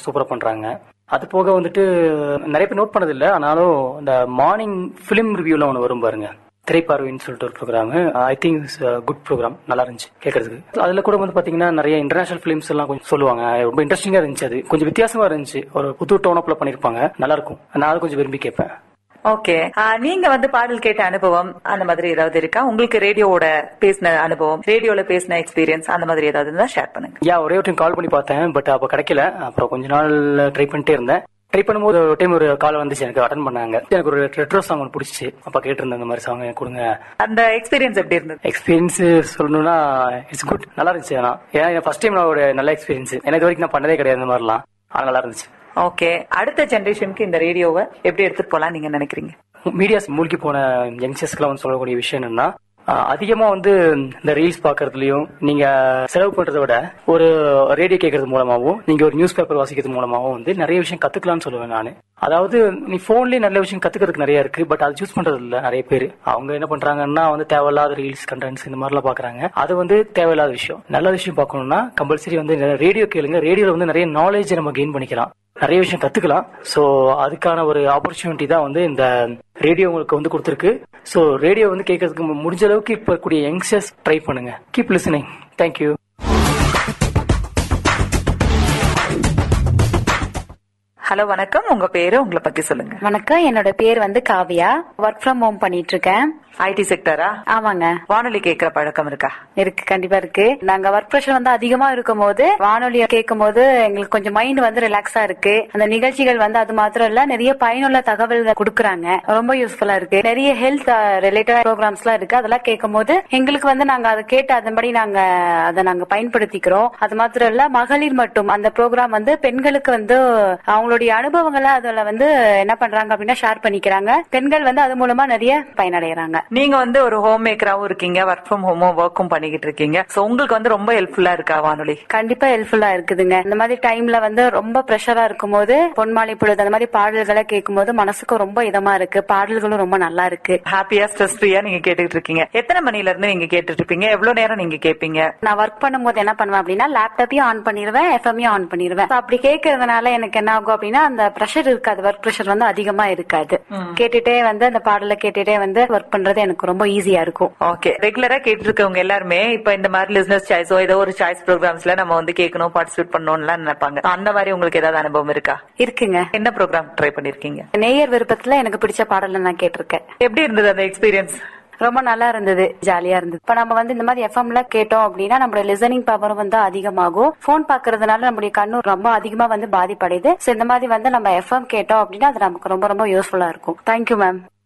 சூப்பரா பண்றாங்க அது போக வந்துட்டு நிறைய பேர் நோட் பண்ணது இல்ல ஆனாலும் இந்த மார்னிங் ஃபிலிம் ரிவ்யூல ஒன்று வரும் பாருங்க திரைப்பார்வைன்னு சொல்லிட்டு ஒரு program I think good program நல்லா இருந்துச்சு கேட்கறதுக்கு அதுல கூட வந்து பாத்தீங்கன்னா நிறைய இன்டர்நேஷனல் ஃபிலிம்ஸ் எல்லாம் கொஞ்சம் சொல்லுவாங்க ரொம்ப இன்ட்ரெஸ்டிங்கா இருந்துச்சு அது கொஞ்சம் வித்தியாசமா இருந்துச்சு ஒரு புது டோனப்ல பண்ணிருப்பாங்க நல்லா இருக்கும் நான் அதை கொஞ்சம் விரும்பி கேட்பேன் ஓகே நீங்க வந்து பாடல் கேட்ட அனுபவம் அந்த மாதிரி ஏதாவது இருக்கா உங்களுக்கு ரேடியோவோட பேசின அனுபவம் ரேடியோல பேசின எக்ஸ்பீரியன்ஸ் அந்த மாதிரி ஏதாவது இருந்தா ஷேர் பண்ணுங்க யா ஒரே ஒரு டைம் கால் பண்ணி பார்த்தேன் பட் அப்ப கிடைக்கல அப்புறம் கொஞ்ச நாள் ட்ரை பண்ணிட்டே இருந்தேன் ட்ரை பண்ணும்போது ஒரு டைம் ஒரு கால் வந்துச்சு எனக்கு அட்டன் பண்ணாங்க எனக்கு ஒரு ரெட்ரோ சாங் ஒன்று பிடிச்சிச்சு அப்ப கேட்டிருந்தேன் இந்த மாதிரி சாங் எனக்கு கொடுங்க அந்த எக்ஸ்பீரியன்ஸ் எப்படி இருந்தது எக்ஸ்பீரியன்ஸ் சொல்லணும்னா இட்ஸ் குட் நல்லா இருந்துச்சு ஆனா ஏன்னா ஃபர்ஸ்ட் டைம் நான் ஒரு நல்ல எக்ஸ்பீரியன்ஸ் எனக்கு இது வரைக்கும் நான் பண்ணதே கிடையாது இந்த மாதிரிலாம் ஆனா நல்லா இருந்துச்சு ஓகே அடுத்த ஜெனரேஷனுக்கு இந்த ரேடியோவை எப்படி எடுத்துட்டு போலாம் நீங்க நினைக்கிறீங்க மீடியாஸ் மூழ்கி போன யங்ஸ்டர்ஸ்க்குலாம் வந்து சொல்லக்கூடிய விஷயம் என்னன்னா ஆஹ் அதிகமா வந்து இந்த ரீல்ஸ் பாக்குறதுலயும் நீங்க செலவு பண்றதை விட ஒரு ரேடியோ கேட்கறது மூலமாவும் நீங்க ஒரு நியூஸ் பேப்பர் வாசிக்கிறது மூலமாவும் வந்து நிறைய விஷயம் கத்துக்கலாம்னு சொல்லுவேன் நான் அதாவது நீ போன்லயே நல்ல விஷயம் கத்துக்கிறதுக்கு நிறைய இருக்கு பட் அது சூஸ் பண்றது இல்ல நிறைய பேர் அவங்க என்ன பண்றாங்கன்னா வந்து தேவையில்லாத ரீல்ஸ் கண்டென்ட்ஸ் இந்த மாதிரிலாம் பாக்குறாங்க அது வந்து தேவையில்லாத விஷயம் நல்ல விஷயம் பார்க்கணும்னா கம்பல்சரி வந்து ரேடியோ கேளுங்க ரேடியோல வந்து நிறைய நாலேஜ் நம்ம கெயின் பண்ணிக்கலாம் நிறைய விஷயம் கத்துக்கலாம் சோ அதுக்கான ஒரு ஆப்பர்ச்சுனிட்டி தான் வந்து இந்த ரேடியோ உங்களுக்கு வந்து கொடுத்துருக்கு சோ ரேடியோ வந்து கேட்கறதுக்கு மு- முடிஞ்ச அளவுக்கு இப்ப கூடிய யங்ஸ்டர்ஸ் ட்ரை பண்ணுங்க கீப் லிசனிங் தேங்க்யூ ஹலோ வணக்கம் உங்க பேரு உங்களை பத்தி சொல்லுங்க வணக்கம் என்னோட பேர் வந்து காவியா ஒர்க் ஃப்ரம் ஹோம் பண்ணிட்டு இருக்கேன் ஐடி செக்டரா ஆமாங்க வானொலி கேட்கிற பழக்கம் இருக்கா இருக்கு கண்டிப்பா இருக்கு நாங்க ஒர்க் ப்ரெஷர் வந்து அதிகமா இருக்கும் போது வானொலியை கேட்கும் போது எங்களுக்கு கொஞ்சம் மைண்ட் வந்து ரிலாக்ஸா இருக்கு அந்த நிகழ்ச்சிகள் வந்து அது மாத்திரம் இல்ல நிறைய பயனுள்ள தகவல்கள் கொடுக்கறாங்க ரொம்ப யூஸ்ஃபுல்லா இருக்கு நிறைய ஹெல்த் ரிலேட்டட் ப்ரோக்ராம்ஸ் எல்லாம் இருக்கு அதெல்லாம் கேட்கும் போது எங்களுக்கு வந்து நாங்க அதை கேட்டு அதன்படி நாங்க அதை நாங்க பயன்படுத்திக்கிறோம் அது மாத்திரம் இல்ல மகளிர் மட்டும் அந்த ப்ரோக்ராம் வந்து பெண்களுக்கு வந்து அவங்களுடைய அனுபவங்களை அதுல வந்து என்ன பண்றாங்க அப்படின்னா ஷேர் பண்ணிக்கிறாங்க பெண்கள் வந்து அது மூலமா நிறைய பயனடைறாங்க நீங்க வந்து ஒரு ஹோம் மேக்கராவும் இருக்கீங்க ஒர்க் ஃப்ரம் ஹோமும் ஒர்க்கும் பண்ணிக்கிட்டு இருக்கீங்க சோ உங்களுக்கு வந்து ரொம்ப ஹெல்ப்ஃபுல்லா இருக்கா வானொலி கண்டிப்பா ஹெல்ப்ஃபுல்லா இருக்குதுங்க இந்த மாதிரி டைம்ல வந்து ரொம்ப ப்ரெஷரா இருக்கும்போது பொன்மாலை பொழுது அந்த மாதிரி பாடல்களை கேட்கும்போது மனசுக்கு ரொம்ப இதமா இருக்கு பாடல்களும் ரொம்ப நல்லா இருக்கு ஹாப்பியா ஸ்ட்ரெஸ் ஃப்ரீயா நீங்க கேட்டுட்டு இருக்கீங்க எத்தனை மணில இருந்து நீங்க கேட்டுட்டு இருப்பீங்க எவ்வளவு நேரம் நீங்க கேட்பீங்க நான் ஒர்க் பண்ணும்போது என்ன பண்ணுவேன் அப்படின்னா லேப்டாப்பையும் ஆன் பண்ணிடுவேன் எஃப்எம்மையும் ஆன் பண்ணிடுவேன் So, அப்படி கேட்கறதுனால எனக்கு என்ன ஆகும் அப்படின்னா அந்த ப்ரெஷர் இருக்காது ஒர்க் ப்ரெஷர் வந்து அதிகமா இருக்காது கேட்டுட்டே வந்து அந்த பாடலை கேட்டுட்டே வந்து ஒர்க் பண்றது எனக்கு ரொம்ப ஈஸியா இருக்கும் ஓகே ரெகுலரா கேட்டு இருக்கவங்க எல்லாருமே இப்ப இந்த மாதிரி லிஸ்னஸ் சாய்ஸோ ஏதோ ஒரு சாய்ஸ் ப்ரோக்ராம்ஸ்ல நம்ம வந்து கேட்கணும் பார்ட்டிசிபேட் பண்ணணும்லாம் நினைப்பாங்க அந்த மாதிரி உங்களுக்கு ஏதாவது அனுபவம் இருக்கா இருக்குங்க என்ன ப்ரோக்ராம் ட்ரை பண்ணிருக்கீங்க நேயர் விருப்பத்துல எனக்கு பிடிச்ச பாடலை நான் கேட்டிருக்கேன் எப்படி இருந்தது அந்த எக்ஸ்பீரியன்ஸ் ரொம்ப நல்லா இருந்தது ஜாலியா இருந்தது இப்ப நம்ம வந்து இந்த மாதிரி எஃப்எம்ல கேட்டோம் அப்படின்னா நம்மளோட லிசனிங் பவரும் வந்து அதிகமாகும் போன் பாக்குறதுனால நம்மளுடைய கண்ணு ரொம்ப அதிகமா வந்து பாதிப்படையுது சோ இந்த மாதிரி வந்து நம்ம எஃப்எம் கேட்டோம் அப்படின்னா அது நமக்கு ரொம்ப ரொம்ப யூஸ்ஃபுல்லா இருக்கும் தேங்க்யூ மேம்